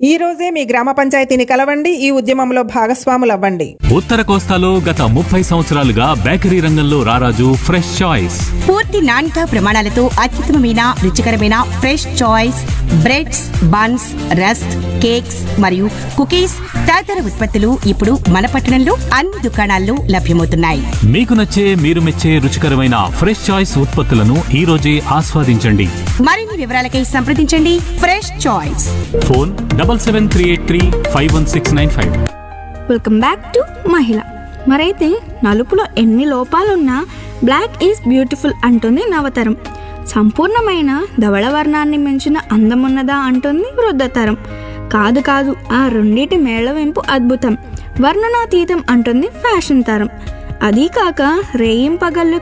ఈ రోజే మీ గ్రామ పంచాయతీని కలవండి ఈ ఉద్యమంలో భాగస్వాములవ్వండి ఉత్తర కోస్తాలో గత ముప్పై సంవత్సరాలుగా బేకరీ రంగంలో రారాజు ఫ్రెష్ చాయిస్ పూర్తి నాణ్యత ప్రమాణాలతో అత్యుత్తమమైన రుచికరమైన fresh choice breads buns rusk cakes మరియు కుకీస్ తదితర ఉత్పత్తులు ఇప్పుడు మన పట్టణంలో అన్ని దుకాణాల్లో లభ్యమవుతున్నాయి మీకు నచ్చే మీరు మెచ్చే రుచికరమైన ఫ్రెష్ చాయిస్ ఉత్పత్తులను ఈ రోజే ఆస్వాదించండి మరిన్ని వివరాలకై సంప్రదించండి fresh choice phone double seven three eight three five one six nine five welcome back to మహిళ మరైతే నలుపులో ఎన్ని లోపాలున్నా బ్లాక్ ఈజ్ బ్యూటిఫుల్ అంటుంది నవతరం సంపూర్ణమైన ధవళ వర్ణాన్ని మించిన అందమున్నదా అంటుంది వృద్ధతరం కాదు కాదు ఆ రెండిటి మేళవింపు అద్భుతం వర్ణనాతీతం అంటుంది ఫ్యాషన్ తరం అదీ కాక రేయింపగళ్ళు